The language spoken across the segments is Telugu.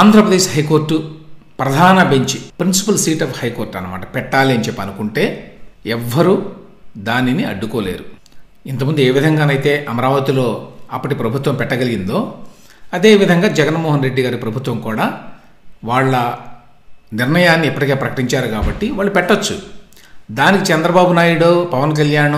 ఆంధ్రప్రదేశ్ హైకోర్టు ప్రధాన bench principal seat of high court అనమాట పెట్టాలి అని చెప్పి అనుకుంటే ఎవ్వరూ దానిని అడ్డుకోలేరు ఇంతకుముందు ఏ విధంగానైతే అమరావతిలో అప్పటి ప్రభుత్వం పెట్టగలిగిందో అదేవిధంగా జగన్మోహన్ రెడ్డి గారి ప్రభుత్వం కూడా వాళ్ళ నిర్ణయాన్ని ఇప్పటికే ప్రకటించారు కాబట్టి వాళ్ళు పెట్టొచ్చు దానికి చంద్రబాబు నాయుడు పవన్ కళ్యాణ్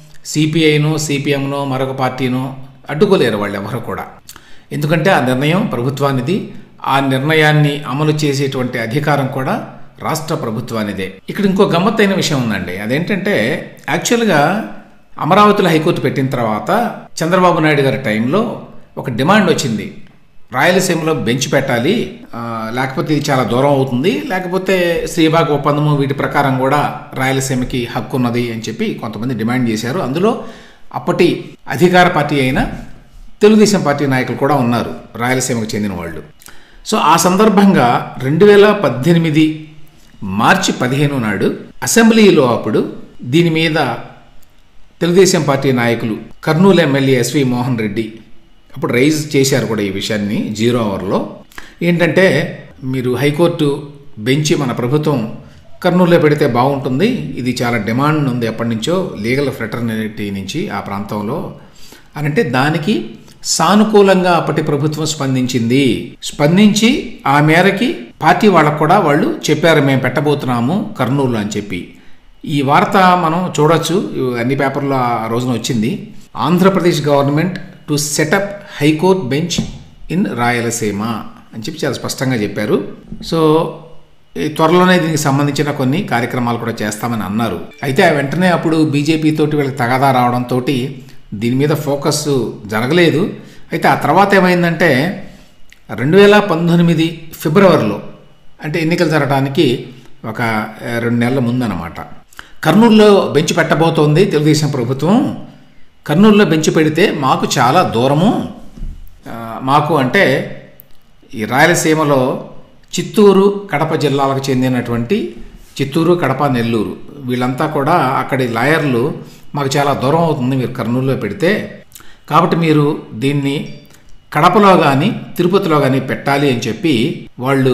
సిపిఐను సిపిఎంను మరొక పార్టీను అడ్డుకోలేరు వాళ్ళు ఎవరు కూడా ఎందుకంటే ఆ నిర్ణయం ప్రభుత్వానిది ఆ నిర్ణయాన్ని అమలు చేసేటువంటి అధికారం కూడా రాష్ట్ర ప్రభుత్వానిదే ఇక్కడ ఇంకో గమ్మత్తైన విషయం ఉందండి అదేంటంటే యాక్చువల్గా అమరావతిలో హైకోర్టు పెట్టిన తర్వాత చంద్రబాబు నాయుడు గారి టైంలో ఒక డిమాండ్ వచ్చింది రాయలసీమలో బెంచ్ పెట్టాలి ఆ, లేకపోతే ఇది చాలా దూరం అవుతుంది లేకపోతే శ్రీబాగ్ ఒప్పందము వీటి ప్రకారం కూడా రాయలసీమకి హక్కు ఉన్నది అని చెప్పి కొంతమంది డిమాండ్ చేశారు అందులో అప్పటి అధికార పార్టీ అయిన తెలుగుదేశం పార్టీ నాయకులు కూడా ఉన్నారు రాయలసీమకు చెందిన వాళ్ళు సో ఆ సందర్భంగా రెండు వేల పద్దెనిమిది మార్చి పదిహేను నాడు అసెంబ్లీలో అప్పుడు దీని మీద తెలుగుదేశం పార్టీ నాయకులు కర్నూలు ఎమ్మెల్యే ఎస్వి మోహన్ రెడ్డి అప్పుడు రైజ్ చేశారు కూడా ఈ విషయాన్ని జీరో అవర్లో ఏంటంటే మీరు హైకోర్టు బెంచి మన ప్రభుత్వం కర్నూలులో పెడితే బాగుంటుంది ఇది చాలా డిమాండ్ ఉంది ఎప్పటి నుంచో లీగల్ ఫ్రెటర్నిటీ నుంచి ఆ ప్రాంతంలో అని అంటే దానికి సానుకూలంగా అప్పటి ప్రభుత్వం స్పందించింది స్పందించి ఆ మేరకి పార్టీ వాళ్ళకు కూడా వాళ్ళు చెప్పారు మేము పెట్టబోతున్నాము కర్నూలు అని చెప్పి ఈ వార్త మనం చూడొచ్చు అన్ని పేపర్లో ఆ రోజున వచ్చింది Andhra Pradesh government to set up high court bench in Rayalaseema అని చెప్పి చాలా స్పష్టంగా చెప్పారు సో ఈ త్వరలోనే దీనికి సంబంధించిన కొన్ని కార్యక్రమాలు కూడా చేస్తామని అన్నారు అయితే ఆ వెంటనే అప్పుడు బీజేపీ తోటి వీళ్ళకి తగాదా రావడంతో దీని మీద ఫోకస్ జరగలేదు అయితే ఆ తర్వాత ఏమైందంటే రెండు వేల పంతొమ్మిది ఫిబ్రవరిలో అంటే ఎన్నికలు జరగడానికి ఒక ఆ, రెండు నెలల ముందన్నమాట కర్నూలులో బెంచ్ పెట్టబోతోంది తెలుగుదేశం ప్రభుత్వం కర్నూలులో బెంచ్ పెడితే మాకు చాలా దూరము ఆ, మాకు అంటే ఈ రాయలసీమలో చిత్తూరు కడప జిల్లాలకు చెందినటువంటి చిత్తూరు కడప నెల్లూరు వీళ్ళంతా కూడా అక్కడి లాయర్లు మాకు చాలా దూరం అవుతుంది మీరు కర్నూలులో పెడితే కాబట్టి మీరు దీన్ని కడపలో కానీ తిరుపతిలో కానీ పెట్టాలి అని చెప్పి వాళ్ళు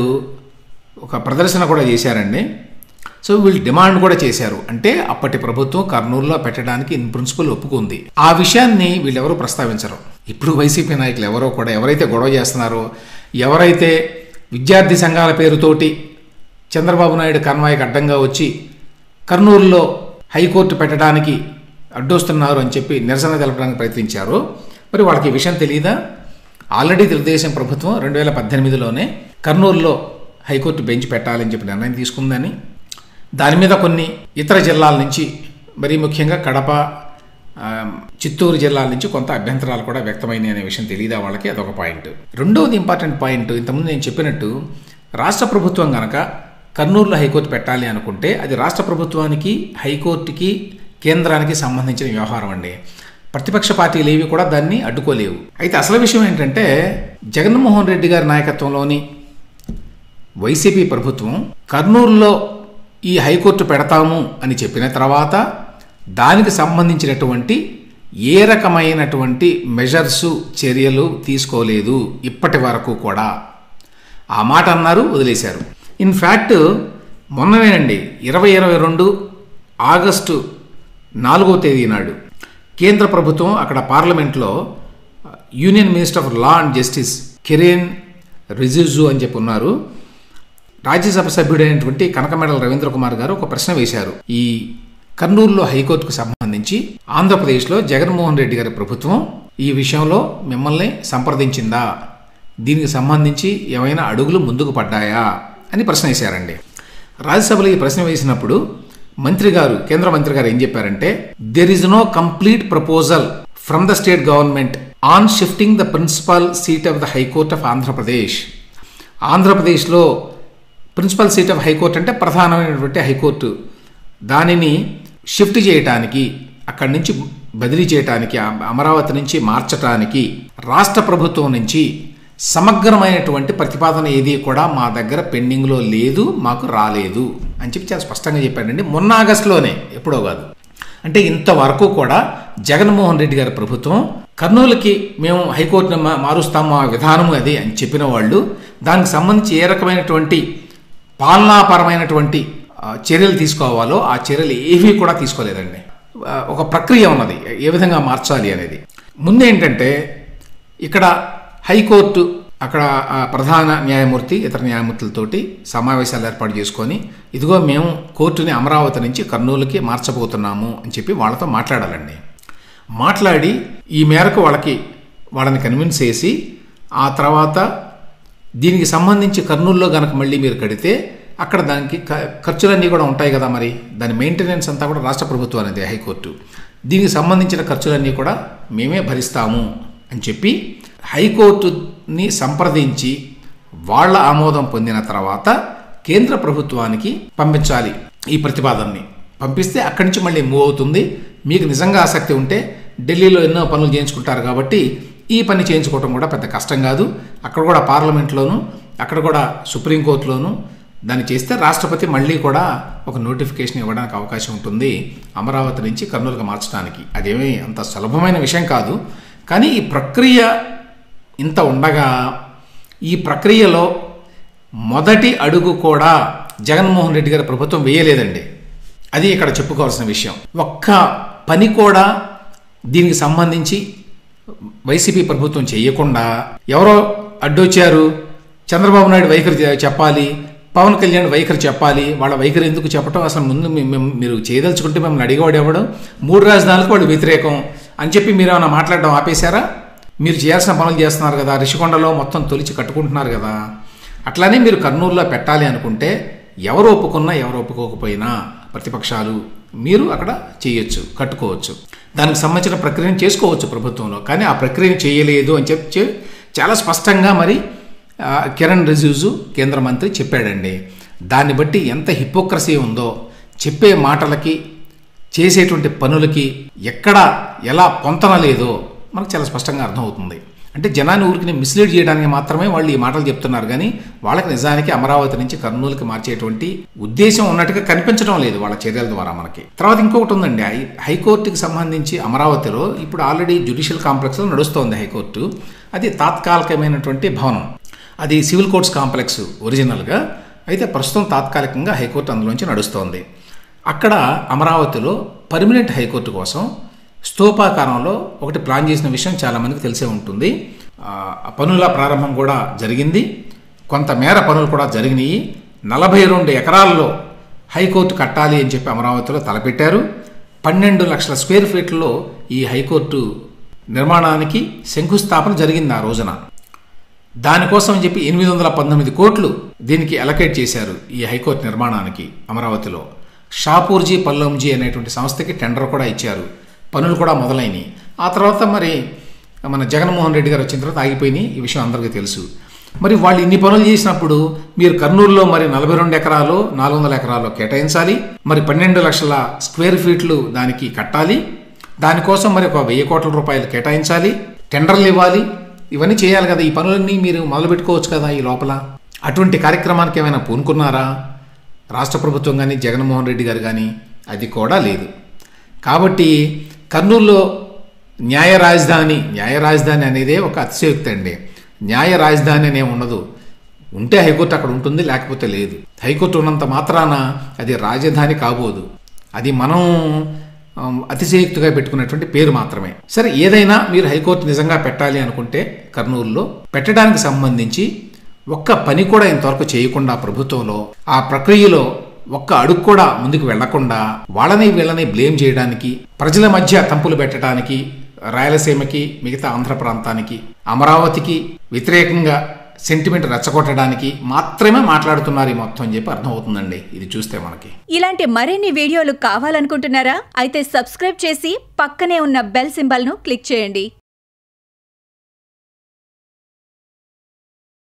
ఒక ప్రదర్శన కూడా చేశారండి సో వీళ్ళు డిమాండ్ కూడా చేశారు అంటే అప్పటి ప్రభుత్వం కర్నూలులో పెట్టడానికి ఇన్ ప్రిన్సిపల్ ఒప్పుకుంది ఆ విషయాన్ని వీళ్ళెవరూ ప్రస్తావించరు ఇప్పుడు వైసీపీ నాయకులు ఎవరో కూడా ఎవరైతే గొడవ చేస్తున్నారో ఎవరైతే విద్యార్థి సంఘాల పేరుతోటి చంద్రబాబు నాయుడు కన్వాయికి అడ్డంగా వచ్చి కర్నూలులో హైకోర్టు పెట్టడానికి అడ్డొస్తున్నారు అని చెప్పి నిరసన తెలపడానికి ప్రయత్నించారు మరి వాళ్ళకి ఈ విషయం తెలియదా ఆల్రెడీ తెలుగుదేశం ప్రభుత్వం రెండు వేల పద్దెనిమిదిలోనే కర్నూలులో హైకోర్టు బెంచ్ పెట్టాలని చెప్పి నిర్ణయం తీసుకుందని దాని మీద కొన్ని ఇతర జిల్లాల నుంచి మరీ ముఖ్యంగా కడప ఆ, చిత్తూరు జిల్లాల నుంచి కొంత అభ్యంతరాలు కూడా వ్యక్తమైనాయి అనే విషయం తెలియదా వాళ్ళకి అదొక పాయింట్ రెండవది ఇంపార్టెంట్ పాయింట్ ఇంతకుముందు నేను చెప్పినట్టు రాష్ట్ర ప్రభుత్వం గనక కర్నూలులో హైకోర్టు పెట్టాలి అనుకుంటే అది రాష్ట్ర ప్రభుత్వానికి హైకోర్టుకి కేంద్రానికి సంబంధించిన వ్యవహారం అండి ప్రతిపక్ష పార్టీలు ఏవి కూడా దాన్ని అడ్డుకోలేవు అయితే అసలు విషయం ఏంటంటే జగన్మోహన్ రెడ్డి గారి నాయకత్వంలోని వైసీపీ ప్రభుత్వం కర్నూలులో ఈ హైకోర్టు పెడతాము అని చెప్పిన తర్వాత దానికి సంబంధించినటువంటి ఏ రకమైనటువంటి మెజర్సు చర్యలు తీసుకోలేదు ఇప్పటి వరకు కూడా ఆ మాట అన్నారు వదిలేశారు ఇన్ఫ్యాక్ట్ మొన్ననేనండి ఇరవై ఇరవై రెండు ఆగస్టు నాలుగో తేదీ నాడు కేంద్ర ప్రభుత్వం అక్కడ పార్లమెంట్లో union minister of law and justice Kiren Rijiju అని చెప్పి ఉన్నారు రాజ్యసభ సభ్యుడైనటువంటి కనకమెడల రవీంద్ర కుమార్ గారు ఒక ప్రశ్న వేశారు ఈ కర్నూలులో హైకోర్టుకు సంబంధించి ఆంధ్రప్రదేశ్లో జగన్మోహన్ రెడ్డి గారి ప్రభుత్వం ఈ విషయంలో మిమ్మల్ని సంప్రదించిందా దీనికి సంబంధించి ఏమైనా అడుగులు ముందుకు పడ్డాయా అని ప్రశ్న వేశారండి రాజ్యసభలో ఈ ప్రశ్న వేసినప్పుడు మంత్రి గారు కేంద్ర మంత్రి గారు ఏం చెప్పారంటే there is no complete proposal from the state government on shifting the principal seat of the high court of Andhra Pradesh ఆంధ్రప్రదేశ్లో ప్రిన్సిపల్ సీట్ ఆఫ్ హైకోర్టు అంటే ప్రధానమైనటువంటి హైకోర్టు దానిని షిఫ్ట్ చేయటానికి అక్కడి నుంచి బదిలీ చేయటానికి అమ- అమరావతి నుంచి మార్చటానికి రాష్ట్ర ప్రభుత్వం నుంచి సమగ్రమైనటువంటి ప్రతిపాదన ఏది కూడా మా దగ్గర పెండింగ్లో లేదు మాకు రాలేదు అని చెప్పి చాలా స్పష్టంగా చెప్పాడండి మొన్న ఆగస్టులోనే ఎప్పుడో కాదు అంటే ఇంతవరకు కూడా జగన్మోహన్ రెడ్డి గారి ప్రభుత్వం కర్నూలుకి మేము హైకోర్టును మా- మారుస్తాము ఆ విధానము అది అని చెప్పిన వాళ్ళు దానికి సంబంధించి ఏ రకమైనటువంటి పాలనాపరమైనటువంటి ఆ, చర్యలు తీసుకోవాలో ఆ చర్యలు ఏవీ కూడా తీసుకోలేదండి ఆ, ఒక ప్రక్రియ ఉన్నది ఏ విధంగా మార్చాలి అనేది ముందేంటంటే ఇక్కడ హైకోర్టు అక్కడ ఆ ప్రధాన న్యాయమూర్తి ఇతర న్యాయమూర్తులతోటి సమావేశాలు ఏర్పాటు చేసుకొని ఇదిగో మేము కోర్టుని అమరావతి నుంచి కర్నూలుకి మార్చబోతున్నాము అని చెప్పి వాళ్ళతో మాట్లాడాలండి మాట్లాడి ఈ మేరకు వాళ్ళకి వాళ్ళని కన్విన్స్ చేసి ఆ తర్వాత దీనికి సంబంధించి కర్నూలులో గనక మళ్ళీ మీరు కడితే అక్కడ దానికి క- ఖర్చులన్నీ కూడా ఉంటాయి కదా మరి దాని మెయింటెనెన్స్ అంతా కూడా రాష్ట్ర ప్రభుత్వం అనేది హైకోర్టు దీనికి సంబంధించిన ఖర్చులన్నీ కూడా మేమే భరిస్తాము అని చెప్పి హైకోర్టుని సంప్రదించి వాళ్ళ ఆమోదం పొందిన తర్వాత కేంద్ర ప్రభుత్వానికి పంపించాలి ఈ ప్రతిపాదనని పంపిస్తే అక్కడి నుంచి మళ్ళీ మూవ్ అవుతుంది మీకు నిజంగా ఆసక్తి ఉంటే ఢిల్లీలో ఎన్నో పనులు చేయించుకుంటారు కాబట్టి ఈ పని చేయించుకోవడం కూడా పెద్ద కష్టం కాదు అక్కడ కూడా పార్లమెంట్లోను అక్కడ కూడా సుప్రీంకోర్టులోను దాన్ని చేస్తే రాష్ట్రపతి మళ్ళీ కూడా ఒక నోటిఫికేషన్ ఇవ్వడానికి అవకాశం ఉంటుంది అమరావతి నుంచి కర్నూలుగా మార్చడానికి అదేమీ అంత సులభమైన విషయం కాదు కానీ ఈ ప్రక్రియ ఇంత ఉండగా ఈ ప్రక్రియలో మొదటి అడుగు కూడా జగన్మోహన్ రెడ్డి గారి ప్రభుత్వం వేయలేదండి అది ఇక్కడ చెప్పుకోవాల్సిన విషయం ఒక్క పని కూడా దీనికి సంబంధించి వైసీపీ ప్రభుత్వం చేయకుండా ఎవరో అడ్డొచ్చారు చంద్రబాబు నాయుడు వైఖరి చె- చెప్పాలి పవన్ కళ్యాణ్ వైఖరి చెప్పాలి వాళ్ళ వైఖరి ఎందుకు చెప్పటం అసలు ముందు మీ- మేము- మీరు చేయదలుచుకుంటే మిమ్మల్ని అడిగేవాడు ఎవడు మూడు రాజధానులకు వాళ్ళు వ్యతిరేకం అని చెప్పి మీరు ఏమైనా మాట్లాడడం ఆపేశారా మీరు చేయాల్సిన పనులు చేస్తున్నారు కదా రిషికొండలో మొత్తం తొలిచి కట్టుకుంటున్నారు కదా అట్లానే మీరు కర్నూలులో పెట్టాలి అనుకుంటే ఎవరు ఒప్పుకున్నా ఎవరు ఒప్పుకోకపోయినా ప్రతిపక్షాలు మీరు అక్కడ చేయొచ్చు కట్టుకోవచ్చు దానికి సంబంధించిన ప్రక్రియను చేసుకోవచ్చు ప్రభుత్వంలో కానీ ఆ ప్రక్రియను చేయలేదు అని చెప్పి చాలా స్పష్టంగా మరి ఆ, కిరణ్ రిజిజు కేంద్ర మంత్రి చెప్పాడండి దాన్ని బట్టి ఎంత హిపోక్రసీ ఉందో చెప్పే మాటలకి చేసేటువంటి పనులకి ఎక్కడ ఎలా పొంతన లేదో మనకు చాలా స్పష్టంగా అర్థమవుతుంది అంటే జనాన్ని ఊరికి మిస్లీడ్ చేయడానికి మాత్రమే వాళ్ళు ఈ మాటలు చెప్తున్నారు కానీ వాళ్ళకి నిజానికి అమరావతి నుంచి కర్నూలుకి మార్చేటువంటి ఉద్దేశం ఉన్నట్టుగా కనిపించడం లేదు వాళ్ళ చర్యల ద్వారా మనకి తర్వాత ఇంకొకటి ఉందండి హై- హైకోర్టుకి సంబంధించి అమరావతిలో ఇప్పుడు ఆల్రెడీ జ్యుడిషియల్ కాంప్లెక్స్లో నడుస్తోంది హైకోర్టు అది తాత్కాలికమైనటువంటి భవనం అది సివిల్ కోర్ట్స్ కాంప్లెక్స్ ఒరిజినల్గా అయితే ప్రస్తుతం తాత్కాలికంగా హైకోర్టు అందులోంచి నడుస్తోంది అక్కడ అమరావతిలో పర్మనెంట్ హైకోర్టు కోసం స్తూపాకారంలో ఒకటి ప్లాన్ చేసిన విషయం చాలామందికి తెలిసే ఉంటుంది ఆ ఆ పనుల ప్రారంభం కూడా జరిగింది కొంతమేర పనులు కూడా జరిగినాయి నలభై రెండు ఎకరాల్లో హైకోర్టు కట్టాలి అని చెప్పి అమరావతిలో తలపెట్టారు పన్నెండు లక్షల స్క్వేర్ ఫీట్లో ఈ హైకోర్టు నిర్మాణానికి శంకుస్థాపన జరిగింది ఆ రోజున దానికోసం అని చెప్పి ఎనిమిది వందల పంతొమ్మిది కోట్లు దీనికి అలకేట్ చేశారు ఈ హైకోర్టు నిర్మాణానికి అమరావతిలో షాపూర్జీ పల్లంజీ అనేటువంటి సంస్థకి టెండర్ కూడా ఇచ్చారు పనులు కూడా మొదలైనవి ఆ తర్వాత మరి మన జగన్మోహన్ రెడ్డి గారు వచ్చిన తర్వాత ఆగిపోయినాయి ఈ విషయం అందరికీ తెలుసు మరి వాళ్ళు ఇన్ని పనులు చేసినప్పుడు మీరు కర్నూలులో మరి నలభై రెండు ఎకరాలు నాలుగు వందల ఎకరాలు కేటాయించాలి మరి పన్నెండు లక్షల స్క్వేర్ ఫీట్లు దానికి కట్టాలి దానికోసం మరి ఒక వెయ్యి కోట్ల రూపాయలు కేటాయించాలి టెండర్లు ఇవ్వాలి ఇవన్నీ చేయాలి కదా ఈ పనులన్నీ మీరు మొదలు పెట్టుకోవచ్చు కదా ఈ లోపల అటువంటి కార్యక్రమానికి ఏమైనా పూనుకున్నారా రాష్ట్ర ప్రభుత్వం కానీ జగన్మోహన్ రెడ్డి గారు కానీ అది కూడా లేదు కాబట్టి కర్నూలులో న్యాయ రాజధాని న్యాయ రాజధాని అనేదే ఒక అతిశయోక్తి అండి న్యాయ రాజధాని అనే ఉండదు ఉంటే హైకోర్టు అక్కడ ఉంటుంది లేకపోతే లేదు హైకోర్టు ఉన్నంత మాత్రాన అది రాజధాని కాబోదు అది మనం ఆమ్, అతిశయోక్తిగా పెట్టుకున్నటువంటి పేరు మాత్రమే సరే ఏదైనా మీరు హైకోర్టు నిజంగా పెట్టాలి అనుకుంటే కర్నూలులో పెట్టడానికి సంబంధించి ఒక్క పని కూడా ఇంతవరకు చేయకుండా ప్రభుత్వంలో ఆ ప్రక్రియలో ఒక్క అడుగు కూడా ముందుకు వెళ్లకుండా వాళ్ళని వీళ్ళని బ్లేమ్ చేయడానికి ప్రజల మధ్య తంపులు పెట్టడానికి రాయలసీమకి మిగతా ఆంధ్ర ప్రాంతానికి అమరావతికి వ్యతిరేకంగా సెంటిమెంట్ రెచ్చగొట్టడానికి మాత్రమే మాట్లాడుతున్నారు ఈ మొత్తం అని చెప్పి అర్థమవుతుందండి ఇది చూస్తే మనకి ఇలాంటి మరిన్ని వీడియోలు కావాలనుకుంటున్నారా అయితే సబ్స్క్రైబ్ చేసి పక్కనే ఉన్న బెల్ సింబల్ను క్లిక్ చేయండి